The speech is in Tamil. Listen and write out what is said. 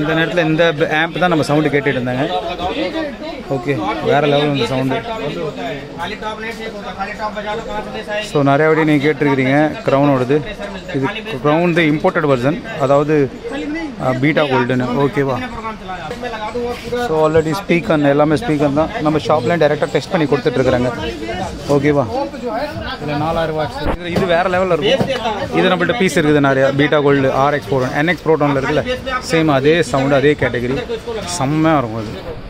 இந்த நேரத்தில் இந்த ஆம்ப் தான் நம்ம சவுண்டு கேட்டுட்டு இருந்தாங்க ஓகே வேறு லெவல் இந்த சவுண்டு खाली टॉप नहीं ठीक होता खाली टॉप बजा लो कहाँ से देश आएगी ஸோ நிறைய வாட்டி நீங்கள் கேட்டிருக்கிறீங்க க்ரௌனோடது இது க்ரௌன் த இம்போர்ட்டட் வெர்ஷன் அதாவது பீட்டா கோல்டுன்னு ஓகேவா प्रोग्राम चला जाता है मैं लगा दूँ और पूरा ஸோ ஆல்ரெடி ஸ்பீக்கர் எல்லாமே ஸ்பீக்கர் தான் நம்ம ஷாப்லேயும் டைரெக்டாக டெஸ்ட் பண்ணி கொடுத்துட்ருக்குறாங்க ஓகேவா இல்லை நாலாயிரம் வாட்ஸ் இது இது வேறு லெவலில் இருக்கும் இது நம்மள்ட்ட பீஸ் இருக்குது நிறையா Beta Gold RX Proton NX ப்ரோட்டானில் இருக்குல்ல சேம் அதே சவுண்டு அதே கேட்டகரி செம்மையாக இருக்கும் அது